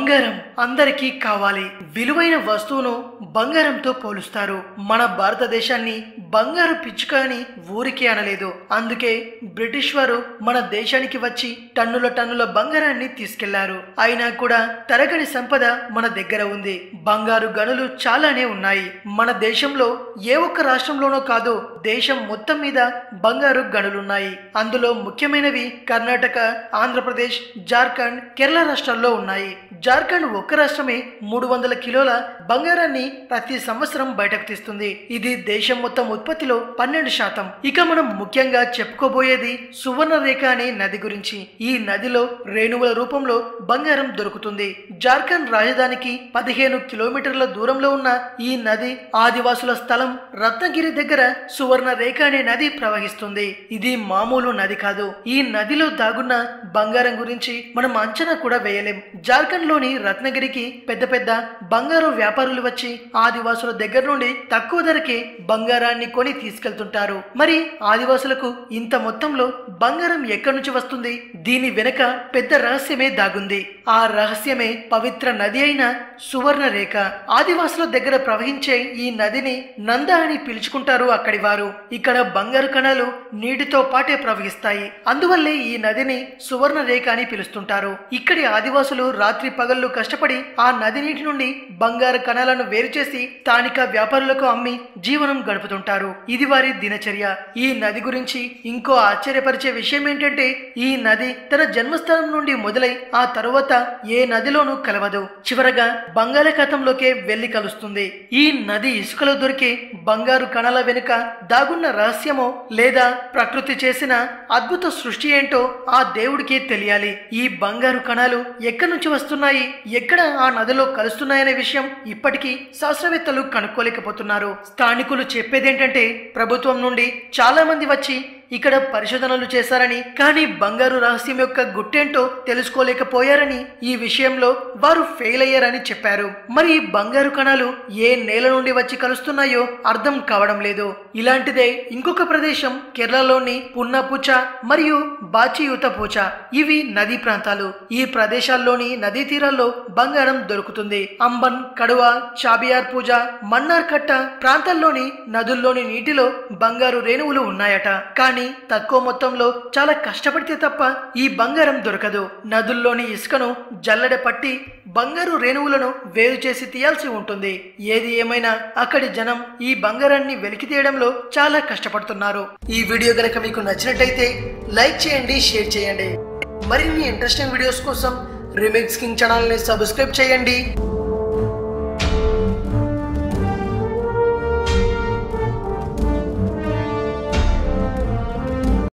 బంగారం అందరికీ కావాలి విలువైన వస్తువును బంగారంతో పోలుస్తారు మన భారతదేశాన్ని బంగారు పిచ్చుక అని ఊరికే అనలేదు అందుకే బ్రిటిష్ వారు మన దేశానికి వచ్చి టన్నుల టన్నుల బంగారాన్ని తీసుకెళ్లారు అయినా కూడా తరగని సంపద మన దగ్గర ఉంది బంగారు గనులు చాలానే ఉన్నాయి మన దేశంలో ఏ ఒక్క రాష్ట్రంలోనో కాదు దేశం మొత్తం మీద బంగారు గనులున్నాయి అందులో ముఖ్యమైనవి కర్ణాటక ఆంధ్రప్రదేశ్ జార్ఖండ్ కేరళ రాష్ట్రాల్లో ఉన్నాయి జార్ఖండ్ ఒక్క రాష్ట్రమే మూడు వందల కిలోల బంగారాన్ని ప్రతి సంవత్సరం బయటకు తీస్తుంది ఇది దేశం మొత్తం ఉత్పత్తిలో పన్నెండు శాతం ఇక మనం ముఖ్యంగా చెప్పుకోబోయేది సువర్ణ రేఖ అనే నది గురించి ఈ నదిలో రేణువుల రూపంలో బంగారం దొరుకుతుంది జార్ఖండ్ రాజధానికి పదిహేను కిలోమీటర్ల దూరంలో ఉన్న ఈ నది ఆదివాసుల స్థలం రత్నగిరి దగ్గర సువర్ణ రేఖ అనే నది ప్రవహిస్తుంది ఇది మామూలు నది కాదు ఈ నదిలో దాగున్న బంగారం గురించి మనం అంచనా కూడా వేయలేం జార్ఖండ్ లోని రత్నగిరికి పెద్ద పెద్ద బంగారు వ్యాపారులు వచ్చి ఆదివాసుల దగ్గర నుండి తక్కువ ధరకే బంగారాన్ని కొని తీసుకెళ్తుంటారు మరి ఆదివాసులకు ఇంత మొత్తంలో బంగారం ఎక్కడి నుంచి వస్తుంది దీని వెనుక పెద్ద రహస్యమే దాగుంది ఆ రహస్యమే పవిత్ర నది అయిన సువర్ణ రేఖ ఆదివాసుల దగ్గర ప్రవహించే ఈ నదిని నంద అని పిలుచుకుంటారు అక్కడి వారు ఇక్కడ బంగారు కణాలు నీటితో పాటే ప్రవహిస్తాయి అందువల్లే ఈ నదిని సువర్ణ రేఖ అని పిలుస్తుంటారు ఇక్కడి ఆదివాసులు రాత్రి పగళ్ళు కష్టపడి ఆ నది నీటి నుండి బంగారు కణాలను వేరు చేసి స్థానిక వ్యాపారులకు అమ్మి జీవనం గడుపుతుంటారు ఇది వారి దినచర్య ఈ నది గురించి ఇంకో ఆశ్చర్యపరిచే విషయం ఏంటంటే ఈ నది తన జన్మస్థానం నుండి మొదలై ఆ తరువాత ఏ నదిలోనూ కలవదు చివరగా బంగాళాఖాతంలోకే వెళ్లి కలుస్తుంది ఈ నది ఇసుకలో దొరికే బంగారు కణాల వెనుక దాగున్న రహస్యమో లేదా ప్రకృతి చేసిన అద్భుత సృష్టి ఏంటో ఆ దేవుడికే తెలియాలి ఈ బంగారు కణాలు ఎక్కడి నుంచి వస్తున్నాయి ఎక్కడ ఆ నదిలో కలుస్తున్నాయనే విషయం ఇప్పటికీ శాస్త్రవేత్తలు కనుక్కోలేకపోతున్నారు స్థానికులు చెప్పేదేంటంటే ప్రభుత్వం నుండి చాలా మంది వచ్చి ఇక్కడ పరిశోధనలు చేశారని కానీ బంగారు రహస్యం యొక్క గుట్టేంటో తెలుసుకోలేకపోయారని ఈ విషయంలో వారు ఫెయిల్ అయ్యారని చెప్పారు మరి ఈ బంగారు కణాలు ఏ నేల నుండి వచ్చి కలుస్తున్నాయో అర్థం కావడం లేదు ఇలాంటిదే ఇంకొక ప్రదేశం కేరళలోని పున్నపూచ మరియు బాచియూత పూచ ఇవి నదీ ప్రాంతాలు ఈ ప్రదేశాల్లోని నదీ తీరాల్లో బంగారం దొరుకుతుంది అంబన్ కడువ చాబియార్ పూజ మన్నార్ కట్ట ప్రాంతాల్లోని నదుల్లోని నీటిలో బంగారు రేణువులు ఉన్నాయట కానీ తక్కువ మొత్తంలో చాలా కష్టపడితే తప్ప ఈ బంగారం దొరకదు నదుల్లోని ఇసుకను జల్లెడ పట్టి బంగారు రేణువులను వేరు చేసి తీయాల్సి ఉంటుంది ఏది ఏమైనా అక్కడి జనం ఈ బంగారాన్ని వెలికి తీయడంలో చాలా కష్టపడుతున్నారు ఈ వీడియో గనక మీకు నచ్చినట్టయితే లైక్ చేయండి షేర్ చేయండి మరిన్ని ఇంట్రెస్టింగ్ వీడియోస్ కోసం రిమిక్స్ కింగ్ ఛానల్ని సబ్స్క్రైబ్ చేయండి